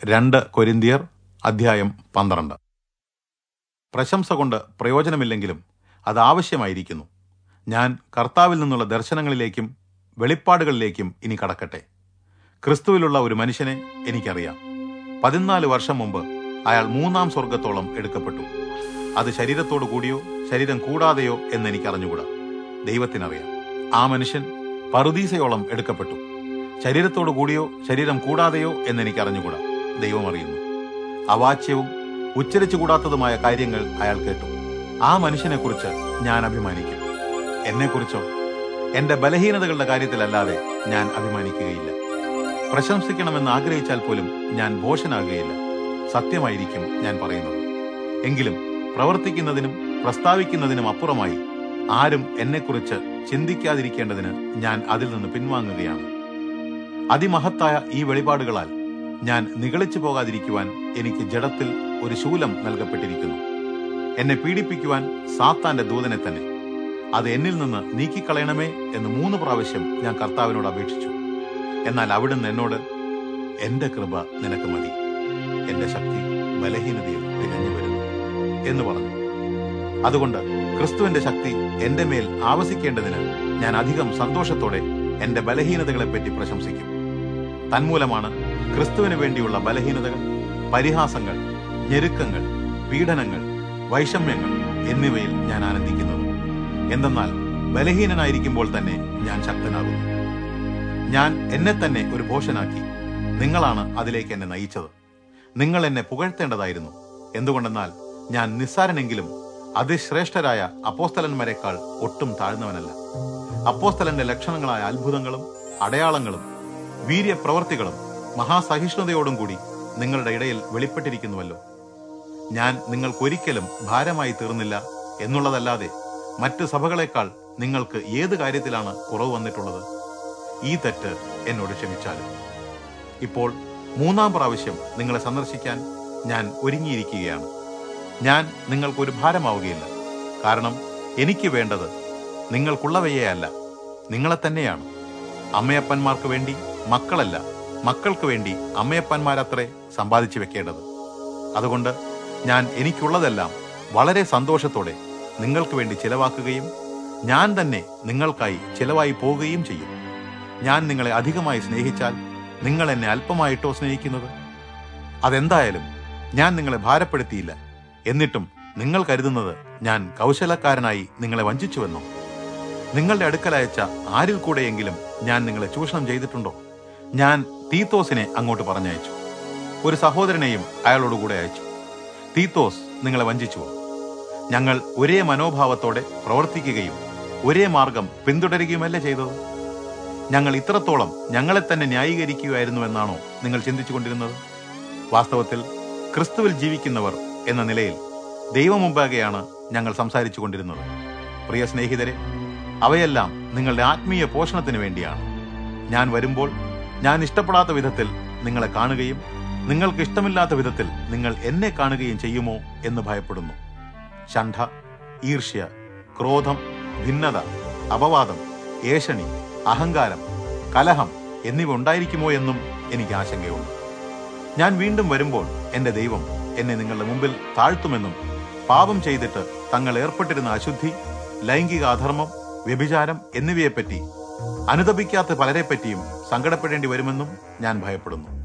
രണ്ട് കൊരിന്തിയർ അധ്യായം പന്ത്രണ്ട് പ്രശംസ കൊണ്ട് പ്രയോജനമില്ലെങ്കിലും അത് ആവശ്യമായിരിക്കുന്നു ഞാൻ കർത്താവിൽ നിന്നുള്ള ദർശനങ്ങളിലേക്കും വെളിപ്പാടുകളിലേക്കും ഇനി കടക്കട്ടെ ക്രിസ്തുവിലുള്ള ഒരു മനുഷ്യനെ എനിക്കറിയാം പതിനാല് വർഷം മുമ്പ് അയാൾ മൂന്നാം സ്വർഗത്തോളം എടുക്കപ്പെട്ടു അത് ശരീരത്തോടു കൂടിയോ ശരീരം കൂടാതെയോ എന്ന് എനിക്ക് അറിഞ്ഞുകൂടാ ദൈവത്തിനറിയാം ആ മനുഷ്യൻ പറുദീസയോളം എടുക്കപ്പെട്ടു ശരീരത്തോടു കൂടിയോ ശരീരം കൂടാതെയോ എന്ന് എനിക്ക് അറിഞ്ഞുകൂടാ ദൈവം അറിയുന്നു അവാച്യവും ഉച്ചരിച്ചുകൂടാത്തതുമായ കാര്യങ്ങൾ അയാൾ കേട്ടു ആ മനുഷ്യനെക്കുറിച്ച് ഞാൻ അഭിമാനിക്കും എന്നെക്കുറിച്ചോ എന്റെ ബലഹീനതകളുടെ കാര്യത്തിലല്ലാതെ ഞാൻ അഭിമാനിക്കുകയില്ല പ്രശംസിക്കണമെന്ന് ആഗ്രഹിച്ചാൽ പോലും ഞാൻ ഭോഷനാകുകയില്ല സത്യമായിരിക്കും ഞാൻ പറയുന്നത് എങ്കിലും പ്രവർത്തിക്കുന്നതിനും പ്രസ്താവിക്കുന്നതിനും അപ്പുറമായി ആരും എന്നെക്കുറിച്ച് ചിന്തിക്കാതിരിക്കേണ്ടതിന് ഞാൻ അതിൽ നിന്ന് പിൻവാങ്ങുകയാണ് അതിമഹത്തായ ഈ വെളിപാടുകളാൽ ഞാൻ നിഗളിച്ചു പോകാതിരിക്കുവാൻ എനിക്ക് ജഡത്തിൽ ഒരു ശൂലം നൽകപ്പെട്ടിരിക്കുന്നു എന്നെ പീഡിപ്പിക്കുവാൻ സാത്താന്റെ ദൂതനെ തന്നെ അത് എന്നിൽ നിന്ന് നീക്കിക്കളയണമേ എന്ന് മൂന്ന് പ്രാവശ്യം ഞാൻ കർത്താവിനോട് അപേക്ഷിച്ചു എന്നാൽ അവിടുന്ന് എന്നോട് എന്റെ കൃപ നിനക്ക് മതി എന്റെ ശക്തി ബലഹീനതയിൽ തികഞ്ഞു വരുന്നു എന്ന് പറഞ്ഞു അതുകൊണ്ട് ക്രിസ്തുവിന്റെ ശക്തി എന്റെ മേൽ ആവസിക്കേണ്ടതിന് ഞാൻ അധികം സന്തോഷത്തോടെ എന്റെ ബലഹീനതകളെപ്പറ്റി പ്രശംസിക്കും തന്മൂലമാണ് ക്രിസ്തുവിന് വേണ്ടിയുള്ള ബലഹീനതകൾ പരിഹാസങ്ങൾ ഞെരുക്കങ്ങൾ പീഡനങ്ങൾ വൈഷമ്യങ്ങൾ എന്നിവയിൽ ഞാൻ ആനന്ദിക്കുന്നത് എന്തെന്നാൽ ബലഹീനനായിരിക്കുമ്പോൾ തന്നെ ഞാൻ ശക്തനാകുന്നു ഞാൻ എന്നെ തന്നെ ഒരു ഭോഷനാക്കി നിങ്ങളാണ് അതിലേക്ക് എന്നെ നയിച്ചത് നിങ്ങൾ എന്നെ പുകഴ്ത്തേണ്ടതായിരുന്നു എന്തുകൊണ്ടെന്നാൽ ഞാൻ നിസ്സാരനെങ്കിലും അതിശ്രേഷ്ഠരായ അപ്പോസ്തലന്മാരെക്കാൾ ഒട്ടും താഴ്ന്നവനല്ല അപ്പോസ്തലന്റെ ലക്ഷണങ്ങളായ അത്ഭുതങ്ങളും അടയാളങ്ങളും വീര്യപ്രവർത്തികളും മഹാസഹിഷ്ണുതയോടും കൂടി നിങ്ങളുടെ ഇടയിൽ വെളിപ്പെട്ടിരിക്കുന്നുവല്ലോ ഞാൻ നിങ്ങൾക്കൊരിക്കലും ഭാരമായി തീർന്നില്ല എന്നുള്ളതല്ലാതെ മറ്റ് സഭകളെക്കാൾ നിങ്ങൾക്ക് ഏത് കാര്യത്തിലാണ് കുറവ് വന്നിട്ടുള്ളത് ഈ തെറ്റ് എന്നോട് ക്ഷമിച്ചാലും ഇപ്പോൾ മൂന്നാം പ്രാവശ്യം നിങ്ങളെ സന്ദർശിക്കാൻ ഞാൻ ഒരുങ്ങിയിരിക്കുകയാണ് ഞാൻ നിങ്ങൾക്കൊരു ഭാരമാവുകയില്ല കാരണം എനിക്ക് വേണ്ടത് നിങ്ങൾക്കുള്ളവയെ അല്ല നിങ്ങളെ തന്നെയാണ് അമ്മയപ്പന്മാർക്ക് വേണ്ടി മക്കളല്ല മക്കൾക്ക് വേണ്ടി അമ്മയപ്പന്മാരത്രേ സമ്പാദിച്ചു വെക്കേണ്ടത് അതുകൊണ്ട് ഞാൻ എനിക്കുള്ളതെല്ലാം വളരെ സന്തോഷത്തോടെ നിങ്ങൾക്ക് വേണ്ടി ചിലവാക്കുകയും ഞാൻ തന്നെ നിങ്ങൾക്കായി ചിലവായി പോകുകയും ചെയ്യും ഞാൻ നിങ്ങളെ അധികമായി സ്നേഹിച്ചാൽ നിങ്ങൾ എന്നെ അല്പമായിട്ടോ സ്നേഹിക്കുന്നത് അതെന്തായാലും ഞാൻ നിങ്ങളെ ഭാരപ്പെടുത്തിയില്ല എന്നിട്ടും നിങ്ങൾ കരുതുന്നത് ഞാൻ കൗശലക്കാരനായി നിങ്ങളെ വഞ്ചിച്ചുവെന്നോ നിങ്ങളുടെ അടുക്കലയച്ച ആരിൽ കൂടെയെങ്കിലും ഞാൻ നിങ്ങളെ ചൂഷണം ചെയ്തിട്ടുണ്ടോ ഞാൻ തീത്തോസിനെ അങ്ങോട്ട് പറഞ്ഞയച്ചു ഒരു സഹോദരനെയും അയാളോട് കൂടെ അയച്ചു തീത്തോസ് നിങ്ങളെ വഞ്ചിച്ചുവോ ഞങ്ങൾ ഒരേ മനോഭാവത്തോടെ പ്രവർത്തിക്കുകയും ഒരേ മാർഗം പിന്തുടരുകയുമല്ലേ ചെയ്തത് ഞങ്ങൾ ഇത്രത്തോളം ഞങ്ങളെ തന്നെ ന്യായീകരിക്കുകയായിരുന്നുവെന്നാണോ നിങ്ങൾ ചിന്തിച്ചുകൊണ്ടിരുന്നത് വാസ്തവത്തിൽ ക്രിസ്തുവിൽ ജീവിക്കുന്നവർ എന്ന നിലയിൽ ദൈവമുമ്പാകെയാണ് ഞങ്ങൾ സംസാരിച്ചു കൊണ്ടിരുന്നത് പ്രിയ സ്നേഹിതരെ അവയെല്ലാം നിങ്ങളുടെ ആത്മീയ പോഷണത്തിന് വേണ്ടിയാണ് ഞാൻ വരുമ്പോൾ ഞാൻ ഇഷ്ടപ്പെടാത്ത വിധത്തിൽ നിങ്ങളെ കാണുകയും നിങ്ങൾക്ക് ഇഷ്ടമില്ലാത്ത വിധത്തിൽ നിങ്ങൾ എന്നെ കാണുകയും ചെയ്യുമോ എന്ന് ഭയപ്പെടുന്നു ഷണ്ഠ ഈർഷ്യ ക്രോധം ഭിന്നത അപവാദം ഏഷണി അഹങ്കാരം കലഹം എന്നിവ ഉണ്ടായിരിക്കുമോ എന്നും എനിക്ക് ആശങ്കയുണ്ട് ഞാൻ വീണ്ടും വരുമ്പോൾ എന്റെ ദൈവം എന്നെ നിങ്ങളുടെ മുമ്പിൽ താഴ്ത്തുമെന്നും പാപം ചെയ്തിട്ട് തങ്ങൾ ഏർപ്പെട്ടിരുന്ന അശുദ്ധി ലൈംഗിക അധർമ്മം വ്യഭിചാരം എന്നിവയെപ്പറ്റി അനുതപിക്കാത്ത പലരെപ്പറ്റിയും സങ്കടപ്പെടേണ്ടി വരുമെന്നും ഞാൻ ഭയപ്പെടുന്നു